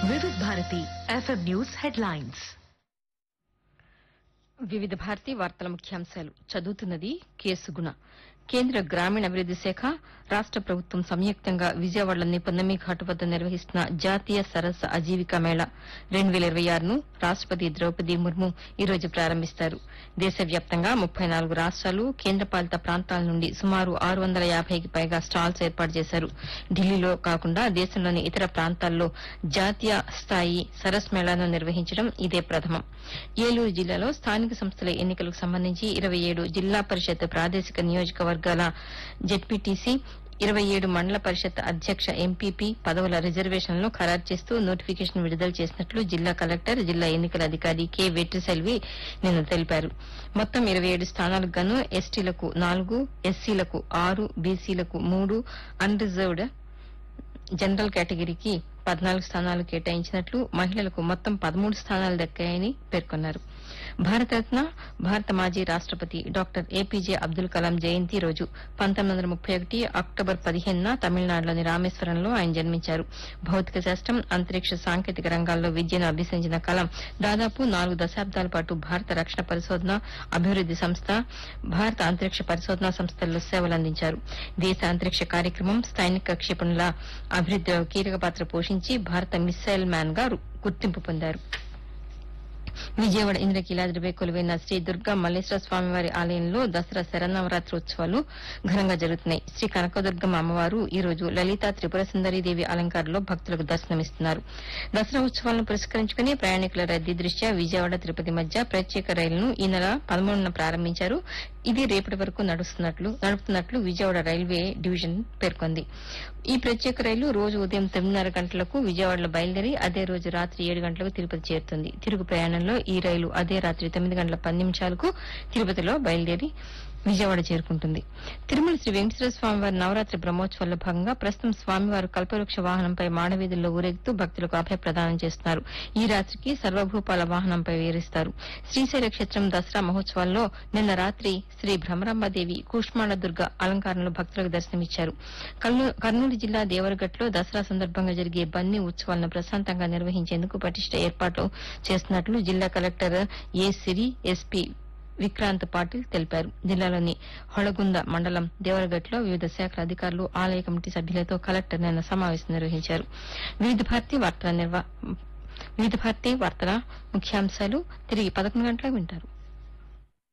వివిధ Bharati FM news headlines వివిధ భారతి వార్తల ముఖ్యాంశాలు చదువుతున్నది కేసుగుణ కేంద్ర గ్రామీణాభివృద్ది శాఖ రాష్ట ప్రభుత్వం సంయుక్తంగా విజయవాడలోని పొన్నమి ఘాటు వద్ద నిర్వహిస్తున్న జాతీయ సరస్సు అజీవికా మేళా రెండు వేల ఇరవై ఆరును రాష్టపతి ద్రౌపది ముర్ము ఈ రోజు ప్రారంభిస్తారు దేశవ్యాప్తంగా ముప్పై నాలుగు రాష్ట్రాలు కేంద్రపాలిత ప్రాంతాల నుండి సుమారు ఆరు వందల యాభైకి పైగా స్టాల్స్ ఏర్పాటు చేశారు ఢిల్లీలో కాకుండా దేశంలోని ఇతర ప్రాంతాల్లో జాతీయ స్థాయి సరస్ మేళాను నిర్వహించడం ఇదే ప్రథమం ఏలూరు జిల్లాలో స్థానిక సంస్థల ఎన్నికలకు సంబంధించి ఇరవై ఏడు జిల్లా పరిషత్ ప్రాదేశిక నియోజకవర్గాల జెడ్పీటీసీ ఇరవై ఏడు మండల పరిషత్ అధ్యక్ష ఎంపీపీ పదవుల రిజర్వేషన్లను ఖరారు చేస్తూ నోటిఫికేషన్ విడుదల చేసినట్లు జిల్లా కలెక్టర్ జిల్లా ఎన్నికల అధికారి కె వెట్రిసెల్వి నిన్న తెలిపారు మొత్తం ఇరవై ఏడు స్థానాలకు గాను ఎస్టీలకు నాలుగు ఎస్సీలకు ఆరు బీసీలకు మూడు అన్రిజర్వ్డ్ జనరల్ కేటగిరీకి పద్నాలుగు స్థానాలు కేటాయించినట్లు మహిళలకు మొత్తం పదమూడు స్థానాలు దక్కాయని పేర్కొన్నారు భారతరత్న భారత మాజీ రాష్టపతి డాక్టర్ ఏపీజే అబ్దుల్ కలాం జయంతి రోజు పంతొమ్మిది వందల ముప్పై ఒకటి అక్టోబర్ పదిహేనున తమిళనాడులోని రామేశ్వరంలో ఆయన జన్మించారు భౌతిక శాస్త్రం అంతరిక్ష సాంకేతిక రంగాల్లో విద్యను అభ్యసించిన కలాం దాదాపు నాలుగు దశాబ్దాల పాటు భారత రక్షణ పరిశోధన అభివృద్ది సంస్థ భారత అంతరిక్ష పరిశోధనా సంస్థల్లో సేవలందించారు దేశ అంతరిక్ష కార్యక్రమం స్థానిక క్షిపణుల అభివృద్దిలో కీలక పాత్ర పోషించి భారత మిస్సైల్ మ్యాన్ గా రు- గుర్తింపు పొందారు విజయవాడ ఇంద్రకీలాద్రిపై కొలువైన శ్రీ దుర్గా మల్లేశ్వర స్వామివారి ఆలయంలో దసరా శరన్నవరాత్రి ఉత్సవాలు ఘనంగా జరుగుతున్నాయి శ్రీ కనకదుర్గమ్మ అమ్మవారు ఈ రోజు లలిత త్రిపుర దేవి అలంకారంలో భక్తులకు దర్శనమిస్తున్నారు దసరా ఉత్సవాలను పురస్కరించుకుని ప్రయాణికుల రద్దీ దృష్ట్యా విజయవాడ తిరుపతి మధ్య ప్రత్యేక రైలును ఈ నెల పదమూడున ప్రారంభించారు ఇది రేపటి వరకు నడుస్తున్నట్లు నడుపుతున్నట్లు విజయవాడ రైల్వే డివిజన్ పేర్కొంది ఈ ప్రత్యేక రైలు రోజు ఉదయం తొమ్మిదిన్నర గంటలకు విజయవాడలో బయలుదేరి అదే రోజు రాత్రి ఏడు గంటలకు తిరుపతి చేరుతుంది తిరుగు ప్రయాణంలో ఈ రైలు అదే రాత్రి తొమ్మిది గంటల పది నిమిషాలకు తిరుపతిలో బయలుదేరి విజయవాడ చేరుకుంటుంది తిరుమల శ్రీ వెంకటేశ్వర స్వామివారి నవరాత్రి బ్రహ్మోత్సవాల్లో భాగంగా ప్రస్తుతం స్వామివారు కల్పవృక్ష వాహనంపై మాడవీధుల్లో ఊరేగుతూ భక్తులకు అభయ ప్రదానం చేస్తున్నారు ఈ రాత్రికి సర్వభూపాల వాహనంపై వేరిస్తారు శ్రీశైల క్షేత్రం దసరా మహోత్సవాల్లో నిన్న రాత్రి శ్రీ భ్రమరాంబదేవి కూష్మాండ దుర్గ అలంకారంలో భక్తులకు దర్శనమిచ్చారు కర్నూ- కర్నూలు జిల్లా దేవరగట్లో దసరా సందర్భంగా జరిగే బన్నీ ఉత్సవాలను ప్రశాంతంగా నిర్వహించేందుకు పటిష్ట ఏర్పాట్లు చేస్తున్నట్లు జిల్లా collector A Siri SP Vikrant Patil తెలిపారు జిల్లాలోని హొళగుంద మండలం దేవరగట్లో వివిధ శాఖల అధికారులు ఆలయ కమిటీ సభ్యులతో కలెక్టర్ నిన్న సమావేశం నిర్వహించారు వివిధ భారతి వార్తల నిర్వ వివిధ భారతి వార్తల ముఖ్యాంశాలు తిరిగి పదకొండు గంటలకు వింటారు